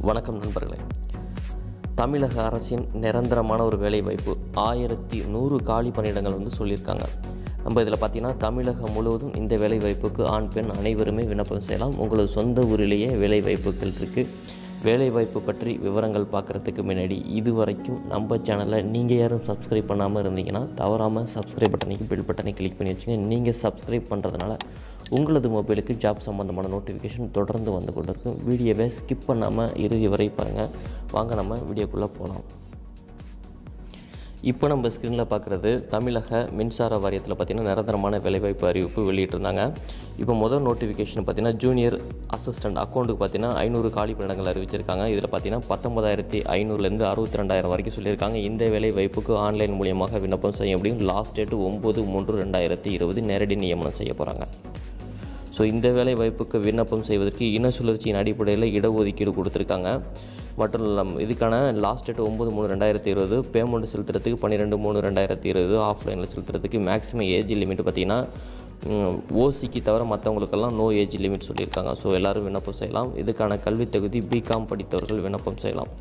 வணக்கம் நண்பர்களே தமிழக அரசின் நிரந்தரமான ஒரு வேலைவாய்ப்பு ஆயிரத்தி நூறு காலி பணியிடங்கள் வந்து சொல்லியிருக்காங்க நம்ம இதில் பார்த்தீங்கன்னா தமிழகம் முழுவதும் இந்த வேலைவாய்ப்புக்கு ஆண் பெண் அனைவருமே விண்ணப்பம் செய்யலாம் உங்களது சொந்த ஊரிலேயே வேலைவாய்ப்புகள் இருக்குது வேலைவாய்ப்பு பற்றி விவரங்கள் பார்க்குறதுக்கு முன்னாடி இது வரைக்கும் நம்ம சேனலில் நீங்கள் யாரும் சப்ஸ்கிரைப் பண்ணாமல் இருந்தீங்கன்னா தவறாமல் சப்ஸ்கிரைப் பட்டனைக்கு பெல் பட்டனை கிளிக் பண்ணி வச்சுங்க நீங்கள் சப்ஸ்கிரைப் பண்ணுறதுனால உங்களது மொபைலுக்கு ஜாப் சம்மந்தமான நோட்டிஃபிகேஷன் தொடர்ந்து வந்து கொண்டு இருக்கும் வீடியோவை ஸ்கிப் பண்ணாமல் இறுதி வரை பாருங்கள் வாங்க நம்ம வீடியோக்குள்ளே போகலாம் இப்போ நம்ம ஸ்க்ரீனில் பார்க்குறது தமிழக மின்சார வாரியத்தில் பார்த்திங்கன்னா நிரந்தரமான வேலைவாய்ப்பு அறிவிப்பு வெளியிட்டிருந்தாங்க இப்போ முதல் நோட்டிஃபிகேஷன் பார்த்திங்கன்னா ஜூனியர் அசிஸ்டன்ட் அக்கௌண்ட்டுக்கு பார்த்தீங்கன்னா ஐநூறு காலி பணியிடங்கள் அறிவிச்சிருக்காங்க இதில் பார்த்தீங்கன்னா பத்தொன்பதாயிரத்தி ஐநூறுலேருந்து அறுபத்தி ரெண்டாயிரம் வரைக்கும் சொல்லியிருக்காங்க இந்த வேலை வாய்ப்புக்கு ஆன்லைன் மூலியமாக விண்ணப்பம் செய்ய முடியும் லாஸ்ட் டேட்டு ஒம்பது மூன்று ரெண்டாயிரத்தி இருபது நேரடி நியமனம் செய்ய போகிறாங்க ஸோ இந்த வேலை வாய்ப்புக்கு விண்ணப்பம் செய்வதற்கு இன சுழற்சியின் அடிப்படையில் இடஒதுக்கீடு கொடுத்துருக்காங்க மற்றும் இல்லாம இதுக்கான லாஸ்ட் டேட் ஒம்பது மூணு ரெண்டாயிரத்தி இருபது பேமெண்ட் செலுத்துறதுக்கு பன்னிரெண்டு மூணு ரெண்டாயிரத்தி இருபது ஆஃப்லைனில் செலுத்துறதுக்கு மேக்ஸிமம் ஏஜ் லிமிட் பார்த்திங்கன்னா ஓசிக்கு தவிர மற்றவங்களுக்கெல்லாம் நோ ஏஜ் லிமிட் சொல்லியிருக்காங்க ஸோ எல்லோரும் விண்ணப்பம் செய்யலாம் இதுக்கான கல்வித் தகுதி பிகாம் படித்தவர்கள் விண்ணப்பம் செய்யலாம்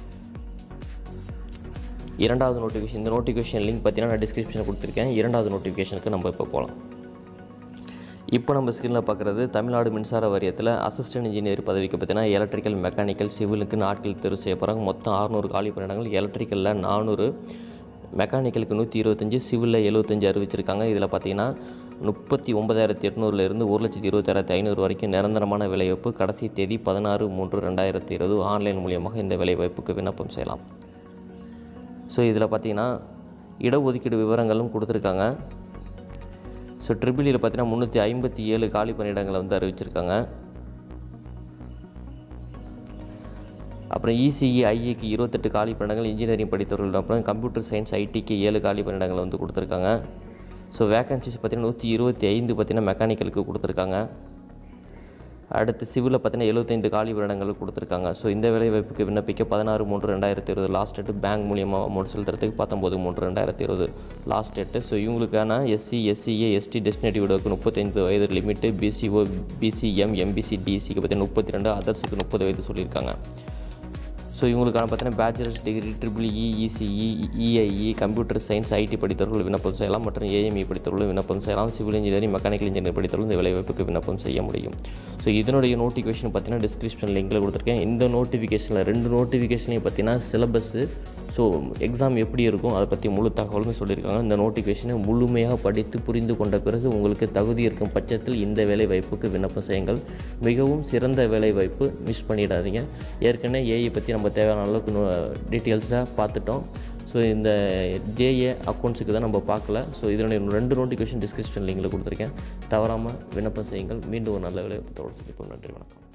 இரண்டாவது நோட்டிஃபிகேஷன் இந்த நோட்டிஃபிகேஷன் லிங்க் பார்த்தீங்கன்னா நான் டிஸ்கிரிப்ஷனில் கொடுத்துருக்கேன் இரண்டாவது நோட்டிஃபிகேஷனுக்கு நம்ம இப்போ போகலாம் இப்போ நம்ம ஸ்க்ரீனில் பார்க்குறது தமிழ்நாடு மின்சார வாரியத்தில் அசிஸ்டன்ட் இன்ஜினியர் பதவிக்கு பார்த்தீங்கன்னா எலக்ட்ரிக்கல் மெக்கானிக்கல் சிவிலுக்கு நாட்கள் தேர்வு செய்ய போகிறாங்க மொத்தம் அறுநூறு காலி பணியிடங்கள் எலக்ட்ரிக்கலில் நானூறு மெக்கானிக்கலுக்கு நூற்றி இருபத்தஞ்சி சிவிலில் எழுபத்தஞ்சு அறிவிச்சிருக்காங்க இதில் பார்த்தீங்கன்னா முப்பத்தி ஒன்பதாயிரத்தி எட்நூறுலேருந்து ஒரு லட்சத்தி இருபத்தாயிரத்தி ஐநூறு வரைக்கும் நிரந்தரமான வேலைவாய்ப்பு கடைசி தேதி பதினாறு மூன்று ரெண்டாயிரத்தி இருபது ஆன்லைன் மூலியமாக இந்த வேலைவாய்ப்புக்கு விண்ணப்பம் செய்யலாம் ஸோ இதில் பார்த்தீங்கன்னா இடஒதுக்கீடு விவரங்களும் கொடுத்துருக்காங்க ஸோ ட்ரிபிளியில் பார்த்தீங்கன்னா முந்நூற்றி ஐம்பத்தி ஏழு காலி பணியிடங்களை வந்து அறிவிச்சிருக்காங்க அப்புறம் இசிஇ ஐஏக்கு இருபத்தெட்டு காலி பணியிடங்கள் இன்ஜினியரிங் படித்தவர்கள் அப்புறம் கம்ப்யூட்டர் சயின்ஸ் ஐடிக்கு ஏழு காலி பணியிடங்கள் வந்து கொடுத்துருக்காங்க ஸோ வேகன்சிஸ் பார்த்தீங்கன்னா நூற்றி இருபத்தி ஐந்து பார்த்தீங்கன்னா மெக்கானிக்கலுக்கு கொடுத்துருக்காங்க அடுத்து சிவிலில் பார்த்தீங்கன்னா எழுபத்தைந்து காலி பணியிடங்கள் கொடுத்துருக்காங்க ஸோ இந்த வேலைவாய்ப்புக்கு விண்ணப்பிக்க பதினாறு மூன்று ரெண்டாயிரத்தி இருபது லாஸ்ட் டேட்டு பேங்க் மூலியமாக அமௌண்ட் செலுத்துறதுக்கு பத்தொம்போது மூன்று ரெண்டாயிரத்தி இருபது லாஸ்ட் டேட்டு ஸோ இவங்களுக்கான எஸ்சி எஸ்சிஏ எஸ்டி டெஸ்டினேட்டிவ் விடோக்கு முப்பத்தைந்து வயது லிமிட்டு பிசிஓ பிசிஎம் எம்பிசி டிசிக்கு பார்த்தீங்கன்னா முப்பத்தி ரெண்டு அதர்ஸுக்கு முப்பது வயது சொல்லியிருக்காங்க ஸோ இவங்களுக்கான பார்த்தீங்கன்னா bachelors degree triple E ECE EIE computer science IT படித்தவர்கள் விண்ணப்பம் செய்யலாம் மற்றும் ஏஎம்இ படித்தவர்கள் விண்ணப்பம் செய்யலாம் சிவில் இன்ஜினியரிங் மெக்கானிக்கல் இன்ஜினியர் படித்தவர்கள் இந்த வேலைவாய்ப்புக்கு விண்ணப்பம் செய்ய முடியும் ஸோ இதனுடைய நோட்டிஃபிகேஷன் பார்த்தீங்கன்னா டிஸ்கிரிப்ஷன் லிங்கில் கொடுத்துருக்கேன் இந்த நோட்டிஃபிகேஷனில் ரெண்டு நோட்டிஃபிகேஷனையும் பார்த்தீங்கன்னா சிலபஸ்ஸு ஸோ எக்ஸாம் எப்படி இருக்கும் அதை பற்றி முழு தகவலுமே சொல்லியிருக்காங்க இந்த நோட்டிஃபிகேஷனை முழுமையாக படித்து புரிந்து கொண்ட பிறகு உங்களுக்கு தகுதி இருக்கும் பட்சத்தில் இந்த வேலை வாய்ப்புக்கு விண்ணப்பம் செய்யுங்கள் மிகவும் சிறந்த வேலை வாய்ப்பு மிஸ் பண்ணிடாதீங்க ஏற்கனவே ஏஐ பற்றி நம்ம தேவையான அளவுக்கு டீட்டெயில்ஸாக பார்த்துட்டோம் ஸோ இந்த ஜேஏ அக்கௌண்ட்ஸுக்கு தான் நம்ம பார்க்கல ஸோ இதனுடைய ரெண்டு நோட்டிஃபிகேஷன் டிஸ்கிரிப்ஷன் லிங்கில் கொடுத்துருக்கேன் தவறாமல் விண்ணப்பம் செய்யுங்கள் மீண்டும் ஒரு நல்ல வேலை வாய்ப்பு சந்திப்போம் நன்றி வணக்கம்